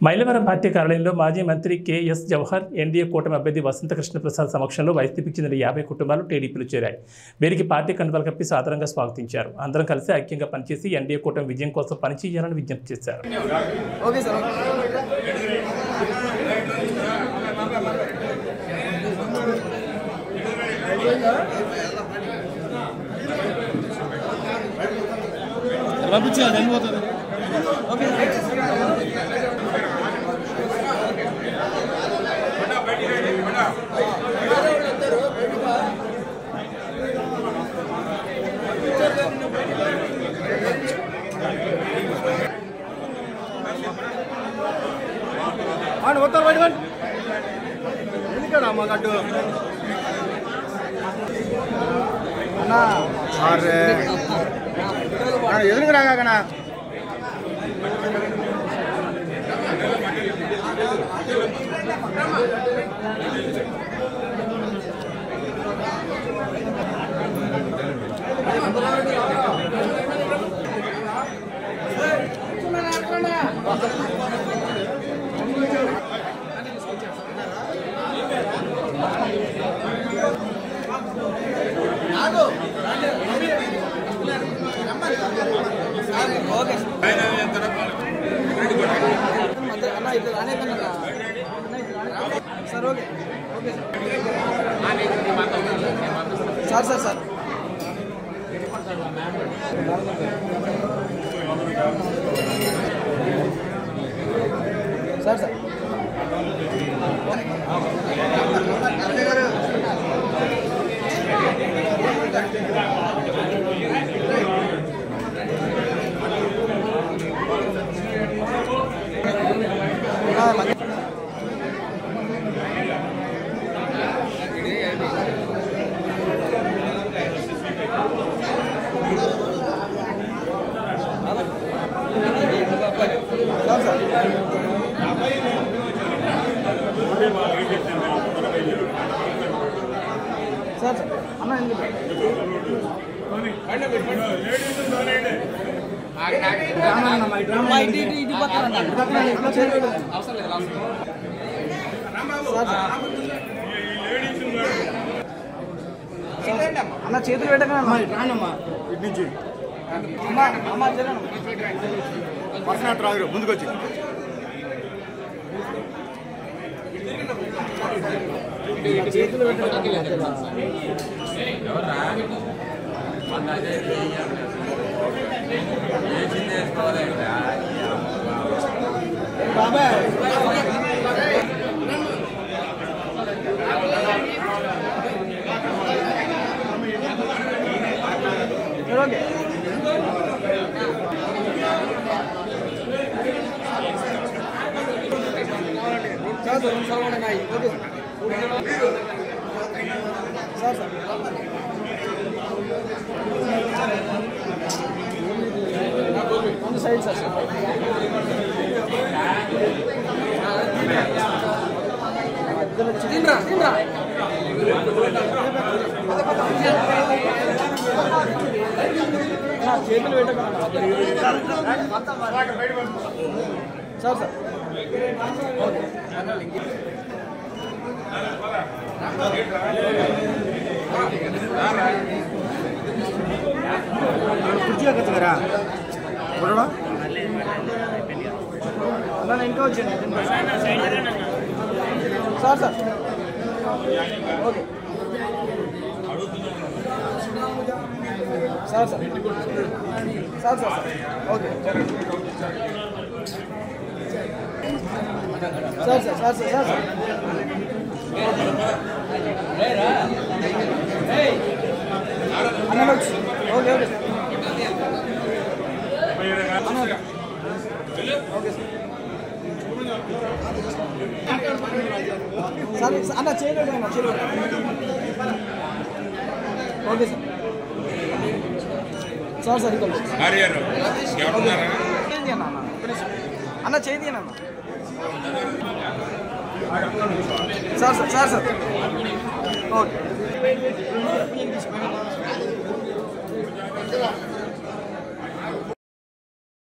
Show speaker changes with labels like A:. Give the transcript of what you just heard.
A: Mylavaram party కార్యాలయంలో మాజీ మంత్రి కెఎస్ జవహర్ ఎన్డీఏ కూటమి అభ్యర్థి వసంతకృష్ణ ప్రసాద్ సమక్షంలో వైసీపీకి చెందిన యాభై కుటుంబాలు టీడీపీలో చేరాయి వీరికి పార్టీ కండువాలు కప్పి సాదరంగా స్వాగతించారు అందరం కలిసి ఐక్యంగా పనిచేసి ఎన్డీఏ కూటమి విజయం కోసం పనిచేయాలని విజ్ఞప్తి చేశారు
B: ఓకే సార్ పంపించాలి వెళ్ళిపోతారు ఓకే ఆడు పోతారు బయట ఎందుకడా మా గడ్డు అన్నా అరే ఎదురుకు రాగాకనా ఓకే అన్న ఇప్పుడు అనేక sir okay okay sir sir sir sir sir sir sir sir sir అన్న ఎందుకు మా ఇంటి ఇటు ఇటు పక్కన అన్న. ఇటు పక్కన ఇట్లా చేయలేదు. Sir sir. సార్, అన్న చేతులు పెట్టకన్నా రానమ్మా ఇటు నుంచి అమ్మ అమ్మ జరగను పర్సనల్ రాదు ముందుకు వచ్చి చేతులు పెట్టకన్నా బాబాయ్ okay sir okay sir sir ಒಂದು ಸೈಡ್ ಸರ್ ತಿನ್ರಾ ತಿನ್ರಾ చేతులు పెట్టకండి సార్ సార్ కుర్చీ ఎక్కచ్చుకరా చూడడా అన్న ఇంకా వచ్చాను sir sir okay sir sir sir sir sir okay sir sir sir sir sir sir అన్న వచ్చి ఓకే ఓకే అన్న ఓకే సార్ సార్ అన్న చేయలేదు అన్న చేయలేదు ఓకే సార్ సార్ సార్ ఇక్కడ
C: భార్యను ఎవరున్నారా
B: చేయండి అన్న అన్న ఒక్క నిమిషం. అన్న చేయండి అన్న sir sir sir sir okay